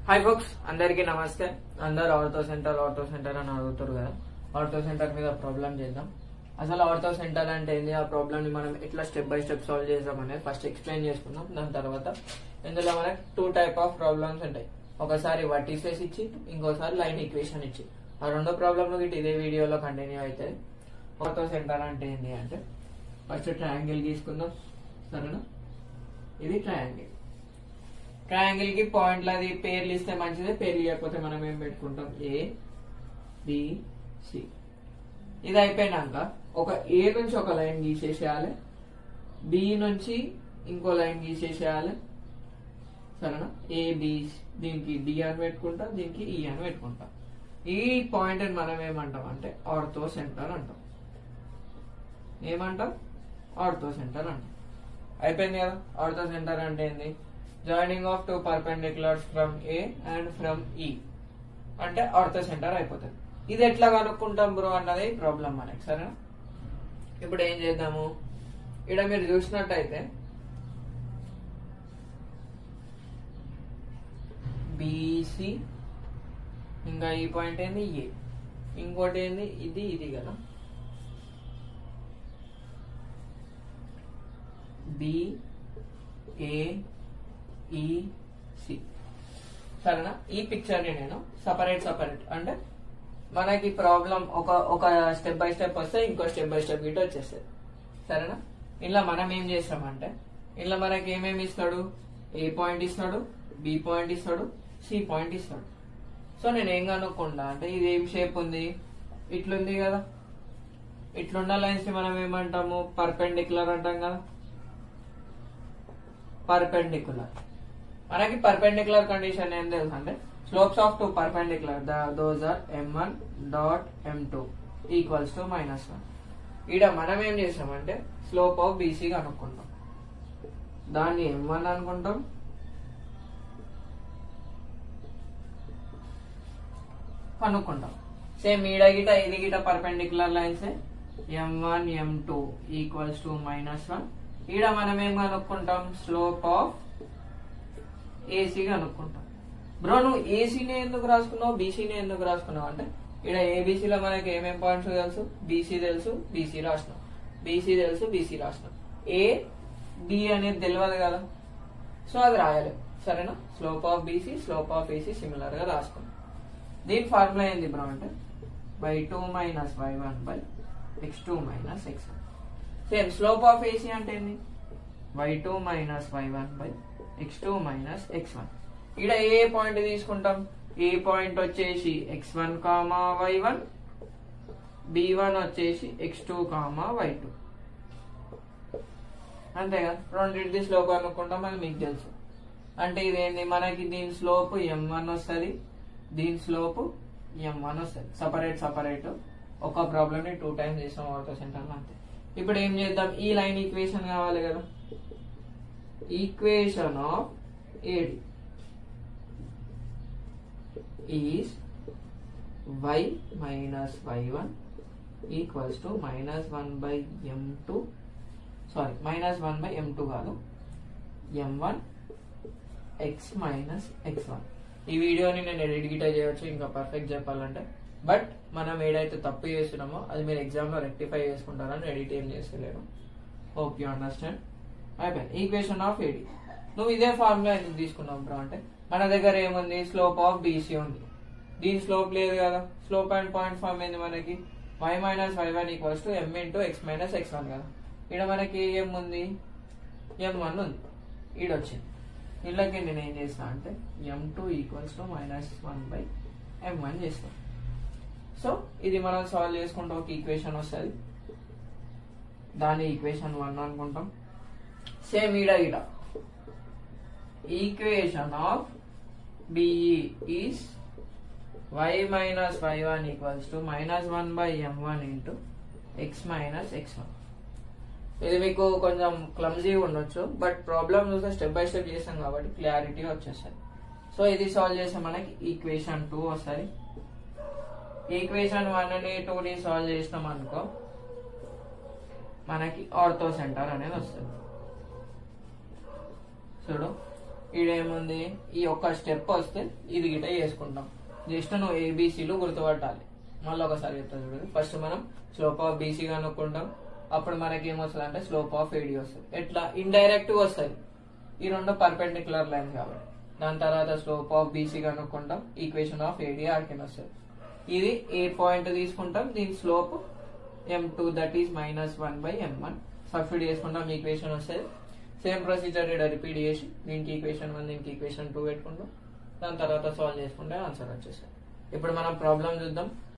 hi folks అందరికీ నమస్తే అందరు ఆర్థో సెంటర్ ఆర్థో సెంటర్ అని అడుగుతారు కదా ఆర్థో సెంటర్ మీద ప్రాబ్లం చేద్దాం అసలు ఆర్థో సెంటర్ అంటే ఏంది ఆ ప్రాబ్లమ్ ని మనం ఎట్లా స్టెప్ బై స్టెప్ సాల్వ్ చేద్దాం అనేది ఫస్ట్ ఎక్స్ప్లెయిన్ చేసుకుందాం దాని తర్వాత ఇందులో మనకి టూ టైప్ ఆఫ్ ప్రాబ్లమ్స్ ఉంటాయి ఒకసారి వర్టిసెస్ ఇచ్చి ఇంకోసారి లైన్ ఈక్వేషన్ ఇచ్చి ఆ రెండో ప్రాబ్లమ్ గిట్ ఇదే వీడియోలో కంటిన్యూ అవుతుంది ఆర్థో సెంటర్ అంటే ఏంటి అంటే ఫస్ట్ ట్రయాంగిల్ తీసుకుందాం సరేనా ఇది ట్రయాంగిల్ ట్రయాంగిల్ కి పాయింట్లు అది పేర్లు ఇస్తే మంచిదే పేర్లు ఇవ్వకపోతే మనం ఏం పెట్టుకుంటాం ఏ బి సి ఇది అయిపోయినాక ఒక ఏ నుంచి ఒక లైన్ గీసేసేయాలి బి నుంచి ఇంకో లైన్ గీసేసేయాలి సరేనా ఏ బి దీనికి డి అని పెట్టుకుంటాం దీనికి ఈ అని పెట్టుకుంటాం ఈ పాయింట్ మనం ఏమంటాం అంటే ఆర్థో సెంటర్ అంటాం ఏమంటాం ఆర్థో సెంటర్ అంటాం అయిపోయింది కదా ఆర్థో సెంటర్ అంటే ఏంది joining of two perpendiculars from A and from E అంటే ఆర్థో సెంటర్ అయిపోతుంది ఇది ఎట్లా కనుక్కుంటాం బ్రో అన్నది ప్రాబ్లం మనకి సరేనా ఇప్పుడు ఏం చేద్దాము ఇక్కడ మీరు చూసినట్టయితే బీసీ ఇంకా ఈ పాయింట్ ఏంది ఏ ఇంకోటి ఏంది ఇది ఇది కదా బి ఏ ఈ సి సరేనా ఈ పిక్చర్ ని నేను సపరేట్ సపరేట్ అంటే మనకి ప్రాబ్లం ఒక ఒక స్టెప్ బై స్టెప్ వస్తే ఇంకో స్టెప్ బై స్టెప్ ఇటు వచ్చేస్తుంది సరేనా ఇలా మనం ఏం చేస్తామంటే ఇలా మనకి ఏమేమి ఇస్తాడు ఏ పాయింట్ ఇస్తాడు బి పాయింట్ ఇస్తాడు సి పాయింట్ ఇస్తాడు సో నేను ఏం కనుక్కుంటా అంటే ఇది ఏం షేప్ ఉంది ఇట్లుంది కదా ఇట్లున్న లైన్స్ ని మనం ఏమంటాము పర్పెండిక్యులర్ అంటాం కదా పర్పెండిక్యులర్ మనకి పర్పెండిక్యులర్ కండిషన్ ఏం తెలుసు అంటే slopes of two perpendicular those are m one dot m two equals to minus one ఈడ మనం ఏం చేసామంటే స్లోప్ ఆఫ్ బీసీ కనుక్కుంటాం దాన్ని ఎం వన్ అనుకుంటాం కనుక్కుంటాం సేమ్ ఈడ గిట ఇది గిట perpendicular lines m one m two equals to minus one ఈడ మనం ఏం కనుక్కుంటాం స్లోప్ ఆఫ్ ఏసీ కనుక్కుంటాం బ్రో నువ్వు ఏసీని ఎందుకు రాసుకున్నావు బీసీని ఎందుకు రాసుకున్నావు అంటే ఇక్కడ ఏబీసీలో మనకి ఏమేం పాయింట్స్ తెలుసు బీసీ తెలుసు బీసీ రాసినాం బీసీ తెలుసు బీసీ రాసినాం ఏ బి అనేది తెలియదు కదా సో అది రాయలేదు సరేనా slope of BC slope of AC similar గా రాసుకున్నాం దీని ఫార్ములా ఏంది బ్రో అంటే by two minus y one by x two minus x one same slope of AC అంటే ఏంది y two minus y one by x two minus x one ఇక్కడ A point తీసుకుంటాం A point వచ్చేసి x one comma y one B one వచ్చేసి x two comma y two అంతే కదా రెండింటి slope అనుకుంటాం అది మీకు తెలుసు అంటే ఇదేంది మనకి దీని స్లోప్ ఎం వన్ వస్తుంది దీని స్లోప్ ఎం వన్ వస్తుంది సపరేట్ సపరేట్ ఒక ప్రాబ్లమ్ ని టూ టైమ్స్ చేసాం ఆటో సెంటర్ అంతే ఇప్పుడు ఏం చేద్దాం ఈ లైన్ ఈక్వేషన్ కావాలి కదా equation of AD is y minus y one equals to minus one by m two sorry minus one by m two కాదు m one x minus x one ఈ వీడియోని నేను ఎడిట్ గిట చేయవచ్చు ఇంకా పర్ఫెక్ట్ చెప్పాలంటే బట్ మనం ఏదైతే తప్పు చేస్తున్నామో అది మీరు ఎగ్జామ్ లో రెక్టిఫై చేసుకుంటారని ఎడిట్ ఏం చేస్తలేను హోప్ యూ అండర్స్టాండ్ అయిపోయింది ఈక్వేషన్ ఆఫ్ ఏడి నువ్వు ఇదే ఫార్ములా ఎందుకు తీసుకున్నావు బ్రో అంటే మన దగ్గర ఏముంది స్లోప్ ఆఫ్ బీసీ ఉంది దీని స్లోప్ లేదు కదా స్లోప్ అండ్ పాయింట్ ఫార్మ్ ఏంది మనకి y minus y one equals to m into x minus x one కదా ఇక్కడ మనకి ఏం ఉంది ఎం వన్ ఉంది ఈడొచ్చింది వీళ్ళకి నేను ఏం చేస్తా అంటే m two equals to minus one by m one చేస్తాను సో ఇది మనం సాల్వ్ చేసుకుంటే ఒక ఈక్వేషన్ వస్తుంది దాన్ని ఈక్వేషన్ వన్ అనుకుంటాం సేమ్ ఈడ ఈడ equation of BE is y minus y one equals to minus one by m one into x minus x one ఇది మీకు కొంచెం క్లమ్జీ ఉండొచ్చు బట్ ప్రాబ్లమ్ చూస్తే స్టెప్ బై స్టెప్ చేస్తాం కాబట్టి క్లారిటీ వచ్చేస్తుంది సో ఇది సాల్వ్ చేస్తే మనకి ఈక్వేషన్ టూ వస్తుంది ఈక్వేషన్ వన్ ని టూ ని సాల్వ్ చేసినాం అనుకో మనకి ఆర్థో సెంటర్ అనేది వస్తుంది చూడు ఈడేముంది ఈ ఒక్క స్టెప్ వస్తే ఇది గిట చేసుకుంటాం జస్ట్ నువ్వు ఏబీసీలు గుర్తుపట్టాలి మళ్ళీ ఒకసారి చెప్తా చూడండి ఫస్ట్ మనం స్లోప్ ఆఫ్ బీసీ కనుక్కుంటాం అప్పుడు మనకి ఏమొస్తుంది అంటే స్లోప్ ఆఫ్ ఏడీ వస్తుంది ఎట్లా ఇండైరెక్ట్ వస్తుంది ఈ రెండు పర్పెండిక్యులర్ లైన్స్ కాబట్టి దాని తర్వాత స్లోప్ ఆఫ్ బీసీ కనుక్కుంటాం ఈక్వేషన్ ఆఫ్ ఏడీ ఆర్కిన్ వస్తుంది ఇది ఏ పాయింట్ తీసుకుంటాం దీని slope m two that is minus one by m one substitute చేసుకుంటాం ఈక్వేషన్ వస్తుంది సేమ్ ప్రొసీజర్ ఇక్కడ రిపీట్ చేసి దీనికి ఈక్వేషన్ వన్ దీనికి ఈక్వేషన్ టూ పెట్టుకుంటాం దాని తర్వాత సాల్వ్ చేసుకుంటే ఆన్సర్ వచ్చేస్తుంది ఇప్పుడు మనం ప్రాబ్లం చూద్దాం